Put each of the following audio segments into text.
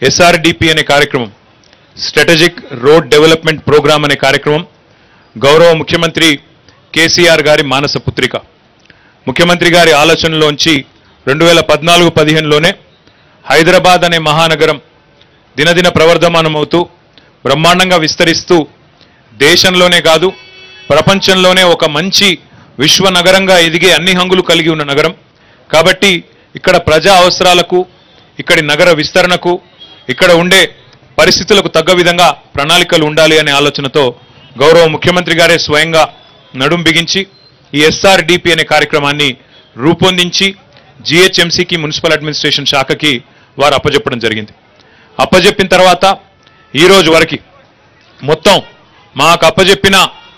SRDP అనే కార్యక్రమం strategic road development programme అనే కార్యక్రమం గౌరవ ముఖ్యమంత్రి కేసీఆర్ గారి మానస పుత్రిక ముఖ్యమంత్రి గారి ఆలోచనలోంచి రెండు వేల పద్నాలుగు పదిహేనులోనే హైదరాబాద్ అనే మహానగరం దినదిన ప్రవర్ధమానమవుతూ బ్రహ్మాండంగా విస్తరిస్తూ దేశంలోనే కాదు ప్రపంచంలోనే ఒక మంచి విశ్వ నగరంగా ఎదిగే అన్ని హంగులు కలిగి ఉన్న నగరం కాబట్టి ఇక్కడ ప్రజా అవసరాలకు ఇక్కడి నగర విస్తరణకు ఇక్కడ ఉండే పరిస్థితులకు తగ్గ విధంగా ప్రణాళికలు ఉండాలి అనే ఆలోచనతో గౌరవ ముఖ్యమంత్రి గారే స్వయంగా నడుం బిగించి ఈ ఎస్ఆర్డిపి అనే కార్యక్రమాన్ని రూపొందించి జిహెచ్ఎంసీకి మున్సిపల్ అడ్మినిస్ట్రేషన్ శాఖకి వారు అప్పజెప్పడం జరిగింది అప్పజెప్పిన తర్వాత ఈ రోజు వరకు మొత్తం మాకు అప్పజెప్పిన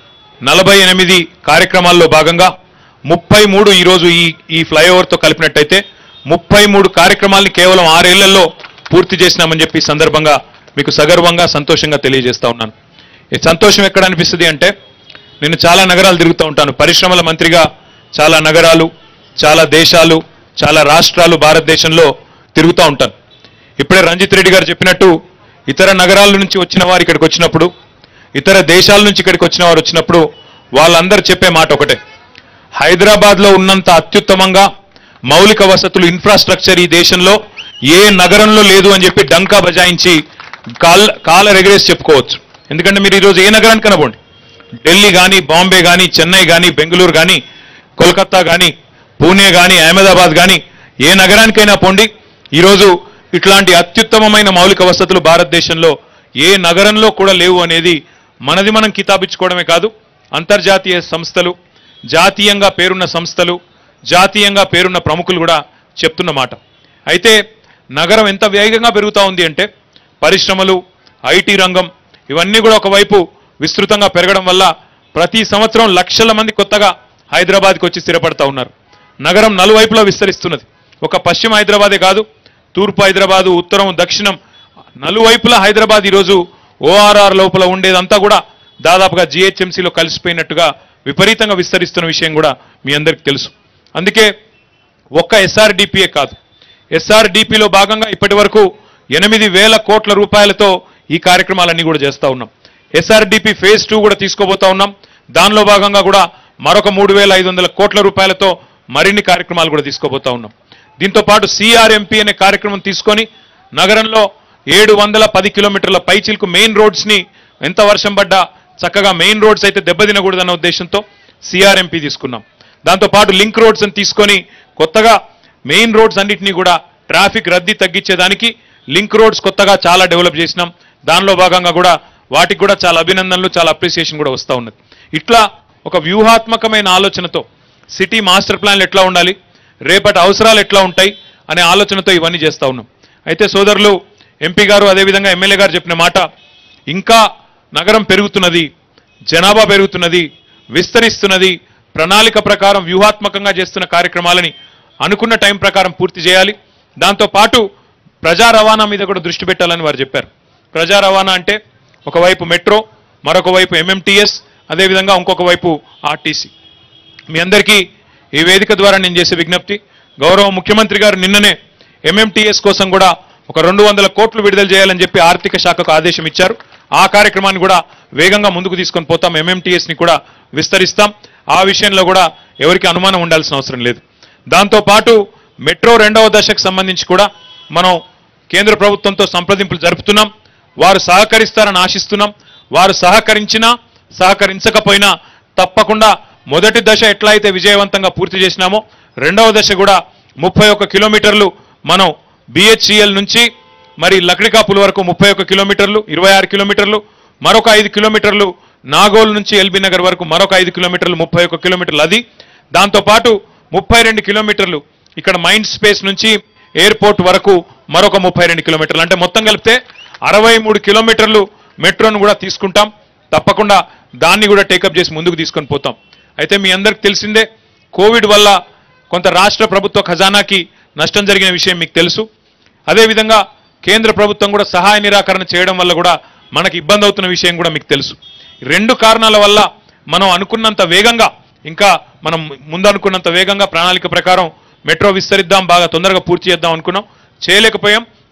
నలభై ఎనిమిది కార్యక్రమాల్లో భాగంగా ముప్పై మూడు ఈరోజు ఈ ఈ ఫ్లైఓవర్తో కలిపినట్టయితే ముప్పై మూడు కార్యక్రమాల్ని కేవలం ఆరేళ్లలో పూర్తి చేసినామని చెప్పి ఈ సందర్భంగా మీకు సగర్వంగా సంతోషంగా తెలియజేస్తా ఉన్నాను ఈ సంతోషం ఎక్కడ అనిపిస్తుంది అంటే నేను చాలా నగరాలు తిరుగుతూ ఉంటాను పరిశ్రమల మంత్రిగా చాలా నగరాలు చాలా దేశాలు చాలా రాష్ట్రాలు భారతదేశంలో తిరుగుతూ ఉంటాను ఇప్పుడే రంజిత్ రెడ్డి గారు చెప్పినట్టు ఇతర నగరాల నుంచి వచ్చిన వారు ఇక్కడికి వచ్చినప్పుడు ఇతర దేశాల నుంచి ఇక్కడికి వచ్చిన వారు వచ్చినప్పుడు వాళ్ళందరూ చెప్పే మాట ఒకటే హైదరాబాద్లో ఉన్నంత అత్యుత్తమంగా మౌలిక వసతులు ఇన్ఫ్రాస్ట్రక్చర్ ఈ దేశంలో ఏ నగరంలో లేదు అని చెప్పి డంకా బజాయించి కాల్ కాల రెగరేసి చెప్పుకోవచ్చు ఎందుకంటే మీరు ఈరోజు ఏ నగరానికి కనబోండి ఢిల్లీ కానీ బాంబే కానీ చెన్నై కానీ బెంగళూరు కానీ కోల్కతా కానీ పూణే కానీ అహ్మదాబాద్ కానీ ఏ నగరానికైనా పోండి ఈరోజు ఇట్లాంటి అత్యుత్తమమైన మౌలిక వసతులు భారతదేశంలో ఏ నగరంలో కూడా లేవు అనేది మనది మనం కితాబిచ్చుకోవడమే కాదు అంతర్జాతీయ సంస్థలు జాతీయంగా పేరున్న సంస్థలు జాతీయంగా పేరున్న ప్రముఖులు కూడా చెప్తున్న మాట అయితే నగరం ఎంత వేగంగా పెరుగుతూ ఉంది అంటే పరిశ్రమలు ఐటీ రంగం ఇవన్నీ కూడా ఒకవైపు విస్తృతంగా పెరగడం వల్ల ప్రతి సంవత్సరం లక్షల మంది కొత్తగా హైదరాబాద్కి వచ్చి స్థిరపడతా ఉన్నారు నగరం నలువైపులా విస్తరిస్తున్నది ఒక పశ్చిమ హైదరాబాదే కాదు తూర్పు హైదరాబాదు ఉత్తరం దక్షిణం నలువైపులా హైదరాబాద్ ఈరోజు ఓఆర్ఆర్ లోపల ఉండేదంతా కూడా దాదాపుగా జిహెచ్ఎంసీలో కలిసిపోయినట్టుగా విపరీతంగా విస్తరిస్తున్న విషయం కూడా మీ అందరికీ తెలుసు అందుకే ఒక్క ఎస్ఆర్డిపిఏ కాదు ఎస్ఆర్డిపిలో భాగంగా ఇప్పటి వరకు ఎనిమిది వేల కోట్ల రూపాయలతో ఈ కార్యక్రమాలన్నీ కూడా చేస్తా ఉన్నాం ఎస్ఆర్డిపి ఫేజ్ టూ కూడా తీసుకోబోతా ఉన్నాం దానిలో భాగంగా కూడా మరొక మూడు వేల ఐదు వందల కోట్ల రూపాయలతో మరిన్ని కార్యక్రమాలు కూడా తీసుకోబోతా ఉన్నాం దీంతో పాటు సిఆర్ఎంపీ అనే కార్యక్రమం తీసుకొని నగరంలో ఏడు వందల పది కిలోమీటర్ల పైచిల్కు మెయిన్ రోడ్స్ ని ఎంత వర్షం పడ్డా చక్కగా మెయిన్ రోడ్స్ అయితే దెబ్బతినకూడదన్న ఉద్దేశంతో సిఆర్ఎంపీ తీసుకున్నాం దాంతో పాటు లింక్ రోడ్స్ అని తీసుకొని కొత్తగా మెయిన్ రోడ్స్ అన్నిటినీ కూడా ట్రాఫిక్ రద్దీ తగ్గించేదానికి లింక్ రోడ్స్ కొత్తగా చాలా డెవలప్ చేసినాం దానిలో భాగంగా కూడా వాటికి కూడా చాలా అభినందనలు చాలా అప్రిసియేషన్ కూడా వస్తూ ఉన్నది ఇట్లా ఒక వ్యూహాత్మకమైన ఆలోచనతో సిటీ మాస్టర్ ప్లాన్లు ఎట్లా ఉండాలి రేపటి అవసరాలు ఎట్లా ఉంటాయి అనే ఆలోచనతో ఇవన్నీ చేస్తా ఉన్నాం అయితే సోదరులు ఎంపీ గారు అదేవిధంగా ఎమ్మెల్యే గారు చెప్పిన మాట ఇంకా నగరం పెరుగుతున్నది జనాభా పెరుగుతున్నది విస్తరిస్తున్నది ప్రణాళిక ప్రకారం వ్యూహాత్మకంగా చేస్తున్న కార్యక్రమాలని అనుకున్న టైం ప్రకారం పూర్తి చేయాలి దాంతో పాటు ప్రజా రవాణా మీద కూడా దృష్టి పెట్టాలని వారు చెప్పారు ప్రజా రవాణా అంటే ఒకవైపు మెట్రో మరొక వైపు ఎంఎంటీఎస్ అదేవిధంగా ఇంకొక వైపు ఆర్టీసీ మీ అందరికీ ఈ వేదిక ద్వారా నేను చేసే విజ్ఞప్తి గౌరవ ముఖ్యమంత్రి గారు నిన్ననే ఎంఎంటీఎస్ కోసం కూడా ఒక రెండు వందల కోట్లు విడుదల చేయాలని చెప్పి ఆర్థిక శాఖకు ఆదేశం ఇచ్చారు ఆ కార్యక్రమాన్ని కూడా వేగంగా ముందుకు తీసుకొని పోతాం ఎంఎంటీఎస్ ని కూడా విస్తరిస్తాం ఆ విషయంలో కూడా ఎవరికి అనుమానం ఉండాల్సిన అవసరం లేదు దాంతో పాటు మెట్రో రెండవ దశకు సంబంధించి కూడా మనం కేంద్ర ప్రభుత్వంతో సంప్రదింపులు జరుపుతున్నాం వారు సహకరిస్తారని ఆశిస్తున్నాం వారు సహకరించినా సహకరించకపోయినా తప్పకుండా మొదటి దశ ఎట్లా అయితే విజయవంతంగా పూర్తి చేసినామో రెండవ దశ కూడా ముప్పై ఒక్క కిలోమీటర్లు మనం బిహెచ్సిఎల్ నుంచి మరి లక్డికాపుల్ వరకు ముప్పై ఒక్క కిలోమీటర్లు ఇరవై ఆరు కిలోమీటర్లు మరొక ఐదు కిలోమీటర్లు నాగోల్ నుంచి ఎల్బీ నగర్ వరకు మరొక ఐదు కిలోమీటర్లు ముప్పై ఒక్క కిలోమీటర్లు అది దాంతోపాటు ముప్పై రెండు కిలోమీటర్లు ఇక్కడ మైండ్ స్పేస్ నుంచి ఎయిర్పోర్ట్ వరకు మరొక ముప్పై రెండు కిలోమీటర్లు అంటే మొత్తం కలిపితే అరవై మూడు కిలోమీటర్లు మెట్రోను కూడా తీసుకుంటాం తప్పకుండా దాన్ని కూడా టేకప్ చేసి ముందుకు తీసుకొని పోతాం అయితే మీ అందరికి తెలిసిందే కోవిడ్ వల్ల కొంత రాష్ట్ర ప్రభుత్వ ఖజానాకి నష్టం జరిగిన విషయం మీకు తెలుసు అదేవిధంగా కేంద్ర ప్రభుత్వం కూడా సహాయ నిరాకరణ చేయడం వల్ల కూడా మనకి ఇబ్బంది అవుతున్న విషయం కూడా మీకు తెలుసు ఈ రెండు కారణాల వల్ల మనం అనుకున్నంత వేగంగా ఇంకా మనం ముందు అనుకున్నంత వేగంగా ప్రణాళిక ప్రకారం మెట్రో విస్తరిద్దాం బాగా తొందరగా పూర్తి చేద్దాం అనుకున్నాం చేయలేకపోయాం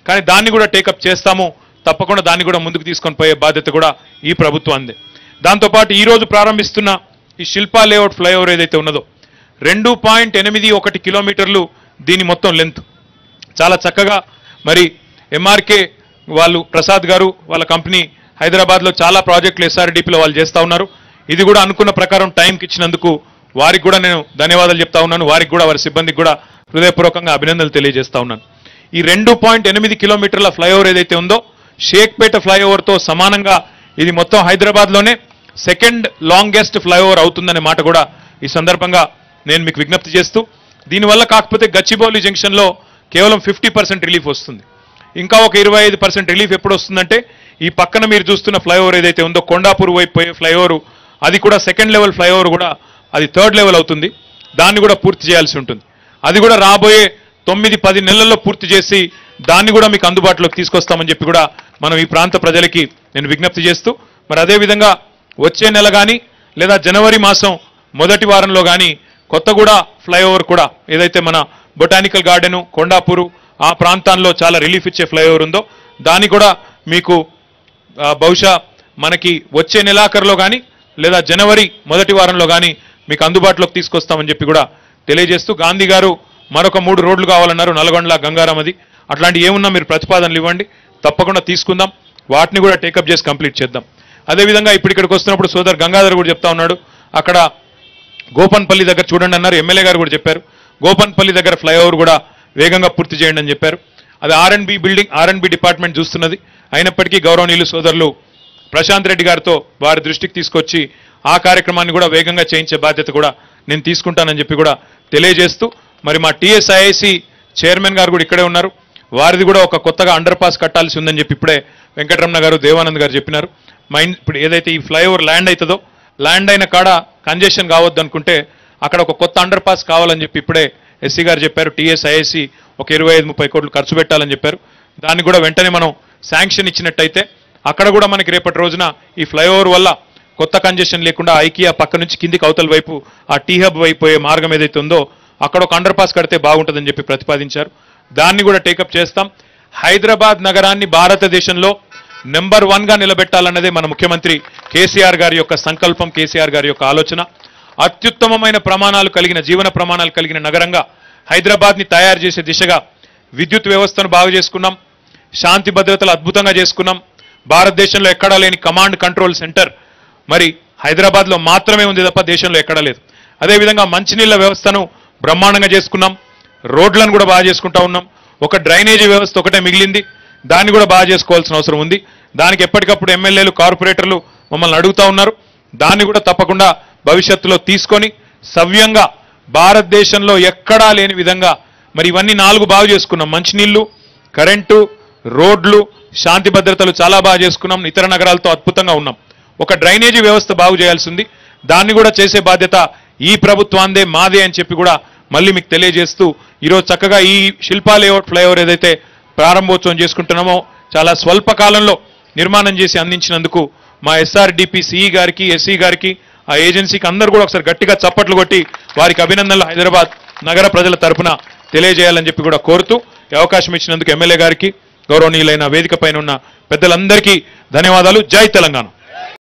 కానీ దాన్ని కూడా టేకప్ చేస్తాము తప్పకుండా దాన్ని కూడా ముందుకు తీసుకొని పోయే బాధ్యత కూడా ఈ ప్రభుత్వాందే దాంతోపాటు ఈ రోజు ప్రారంభిస్తున్న ఈ శిల్పా లేఅవుట్ ఫ్లైఓవర్ ఏదైతే ఉన్నదో రెండు పాయింట్ ఎనిమిది ఒకటి కిలోమీటర్లు దీని మొత్తం లెంత్ చాలా చక్కగా మరి ఎంఆర్కే వాళ్ళు ప్రసాద్ గారు వాళ్ళ కంపెనీ హైదరాబాద్లో చాలా ప్రాజెక్టులు ఎస్ఆర్డిపిలో వాళ్ళు చేస్తా ఉన్నారు ఇది కూడా అనుకున్న ప్రకారం టైంకి ఇచ్చినందుకు వారికి కూడా నేను ధన్యవాదాలు చెప్తా ఉన్నాను వారికి కూడా వారి సిబ్బందికి కూడా హృదయపూర్వకంగా అభినందనలు తెలియజేస్తా ఉన్నాను ఈ రెండు పాయింట్ ఎనిమిది కిలోమీటర్ల ఫ్లైఓవర్ ఏదైతే ఉందో షేక్పేట ఫ్లైఓవర్తో సమానంగా ఇది మొత్తం హైదరాబాద్లోనే సెకండ్ లాంగెస్ట్ ఫ్లైఓవర్ అవుతుందనే మాట కూడా ఈ సందర్భంగా నేను మీకు విజ్ఞప్తి చేస్తూ దీనివల్ల కాకపోతే గచ్చిబౌలి జంక్షన్లో కేవలం ఫిఫ్టీ పర్సెంట్ రిలీఫ్ వస్తుంది ఇంకా ఒక ఇరవై ఐదు పర్సెంట్ రిలీఫ్ ఎప్పుడు వస్తుందంటే ఈ పక్కన మీరు చూస్తున్న ఫ్లైఓవర్ ఏదైతే ఉందో కొండాపూర్ వైపు పోయే ఫ్లైఓవర్ అది కూడా సెకండ్ లెవెల్ ఫ్లైఓవర్ కూడా అది థర్డ్ లెవెల్ అవుతుంది దాన్ని కూడా పూర్తి చేయాల్సి ఉంటుంది అది కూడా రాబోయే తొమ్మిది పది నెలల్లో పూర్తి చేసి దాన్ని కూడా మీకు అందుబాటులోకి తీసుకొస్తామని చెప్పి కూడా మనం ఈ ప్రాంత ప్రజలకి నేను విజ్ఞప్తి చేస్తూ మరి అదేవిధంగా వచ్చే నెల కానీ లేదా జనవరి మాసం మొదటి వారంలో కానీ కొత్తగూడ ఫ్లైఓవర్ కూడా ఏదైతే మన బొటానికల్ గార్డెను కొండాపూరు ఆ ప్రాంతాల్లో చాలా రిలీఫ్ ఇచ్చే ఫ్లైఓవర్ ఉందో దాన్ని కూడా మీకు ఆ, బహుశా మనకి వచ్చే నెలాఖరులో కానీ లేదా జనవరి మొదటి వారంలో కానీ మీకు అందుబాటులోకి తీసుకొస్తామని చెప్పి కూడా తెలియజేస్తూ గాంధీ గారు మరొక మూడు రోడ్లు కావాలన్నారు నల్గొండ గంగారామది అట్లాంటి ఏమున్నా మీరు ప్రతిపాదనలు ఇవ్వండి తప్పకుండా తీసుకుందాం వాటిని కూడా టేకప్ చేసి కంప్లీట్ చేద్దాం అదేవిధంగా ఇప్పుడు ఇక్కడికి వస్తున్నప్పుడు సోదర్ గంగాధర్ కూడా చెప్తా ఉన్నాడు అక్కడ గోపన్పల్లి దగ్గర చూడండి అన్నారు ఎమ్మెల్యే గారు కూడా చెప్పారు గోపన్పల్లి దగ్గర ఫ్లైఓవర్ కూడా వేగంగా పూర్తి చేయండి అని చెప్పారు అది R and B building R and B department చూస్తున్నది అయినప్పటికీ గౌరవనీయులు సోదరులు ప్రశాంత్ రెడ్డి గారితో వారి దృష్టికి తీసుకొచ్చి ఆ కార్యక్రమాన్ని కూడా వేగంగా చేయించే బాధ్యత కూడా నేను తీసుకుంటానని చెప్పి కూడా తెలియజేస్తూ మరి మా టీఎస్ఐఐసి చైర్మన్ గారు కూడా ఇక్కడే ఉన్నారు వారిది కూడా ఒక కొత్తగా అండర్ పాస్ కట్టాల్సి ఉందని చెప్పి ఇప్పుడే వెంకటరమణ గారు దేవానంద్ గారు చెప్పినారు మైండ్ ఇప్పుడు ఏదైతే ఈ ఫ్లైఓవర్ ల్యాండ్ అవుతుందో ల్యాండ్ అయిన కాడ కంజెషన్ కావద్దు అనుకుంటే అక్కడ ఒక కొత్త అండర్ పాస్ కావాలని చెప్పి ఇప్పుడే ఎస్సీ గారు చెప్పారు టీఎస్ఐఎస్సి ఒక ఇరవై ఐదు ముప్పై కోట్లు ఖర్చు పెట్టాలని చెప్పారు దాన్ని కూడా వెంటనే మనం శాంక్షన్ ఇచ్చినట్టయితే అక్కడ కూడా మనకి రేపటి రోజున ఈ ఫ్లైఓవర్ వల్ల కొత్త కంజెషన్ లేకుండా ఐకియా పక్క నుంచి కిందికి అవతల వైపు ఆ టీ హబ్ వైపు పోయే మార్గం ఏదైతే ఉందో అక్కడ ఒక అండర్ పాస్ కడితే బాగుంటుందని చెప్పి ప్రతిపాదించారు దాన్ని కూడా టేకప్ చేస్తాం హైదరాబాద్ నగరాన్ని భారతదేశంలో నెంబర్ వన్ గా నిలబెట్టాలన్నదే మన ముఖ్యమంత్రి కేసీఆర్ గారి యొక్క సంకల్పం కేసీఆర్ గారి యొక్క ఆలోచన అత్యుత్తమమైన ప్రమాణాలు కలిగిన జీవన ప్రమాణాలు కలిగిన నగరంగా హైదరాబాద్ ని తయారు చేసే దిశగా విద్యుత్ వ్యవస్థను బాగు చేసుకున్నాం శాంతి భద్రతలు అద్భుతంగా చేసుకున్నాం భారతదేశంలో ఎక్కడా లేని కమాండ్ కంట్రోల్ సెంటర్ మరి హైదరాబాద్ లో మాత్రమే ఉంది తప్ప దేశంలో ఎక్కడా లేదు అదేవిధంగా మంచినీళ్ళ వ్యవస్థను బ్రహ్మాండంగా చేసుకున్నాం రోడ్లను కూడా బాగా చేసుకుంటా ఉన్నాం ఒక డ్రైనేజీ వ్యవస్థ ఒకటే మిగిలింది దాన్ని కూడా బాగా చేసుకోవాల్సిన అవసరం ఉంది దానికి ఎప్పటికప్పుడు ఎమ్మెల్యేలు కార్పొరేటర్లు మమ్మల్ని అడుగుతా ఉన్నారు దాన్ని కూడా తప్పకుండా భవిష్యత్తులో తీసుకొని సవ్యంగా భారతదేశంలో ఎక్కడా లేని విధంగా మరి ఇవన్నీ నాలుగు బాగు చేసుకున్నాం మంచినీళ్లు కరెంటు రోడ్లు శాంతి భద్రతలు చాలా బాగా చేసుకున్నాం ఇతర నగరాలతో అద్భుతంగా ఉన్నాం ఒక డ్రైనేజీ వ్యవస్థ బాగు చేయాల్సింది దాన్ని కూడా చేసే బాధ్యత ఈ ప్రభుత్వాందే మాదే అని చెప్పి కూడా మళ్ళీ మీకు తెలియజేస్తూ ఈరోజు చక్కగా ఈ శిల్పా లేఅవుట్ ఫ్లైఓవర్ ఏదైతే ప్రారంభోత్సవం చేసుకుంటున్నామో చాలా స్వల్ప కాలంలో నిర్మాణం చేసి అందించినందుకు మా ఎస్ఆర్డిపి సిఈ గారికి ఎస్సీ గారికి ఆ ఏజెన్సీకి అందరూ కూడా ఒకసారి గట్టిగా చప్పట్లు కొట్టి వారికి అభినందనలు హైదరాబాద్ నగర ప్రజల తరపున తెలియజేయాలని చెప్పి కూడా కోరుతూ ఈ అవకాశం ఇచ్చినందుకు ఎమ్మెల్యే గారికి గౌరవనీయులైన వేదిక పైన ఉన్న పెద్దలందరికీ ధన్యవాదాలు జై తెలంగాణ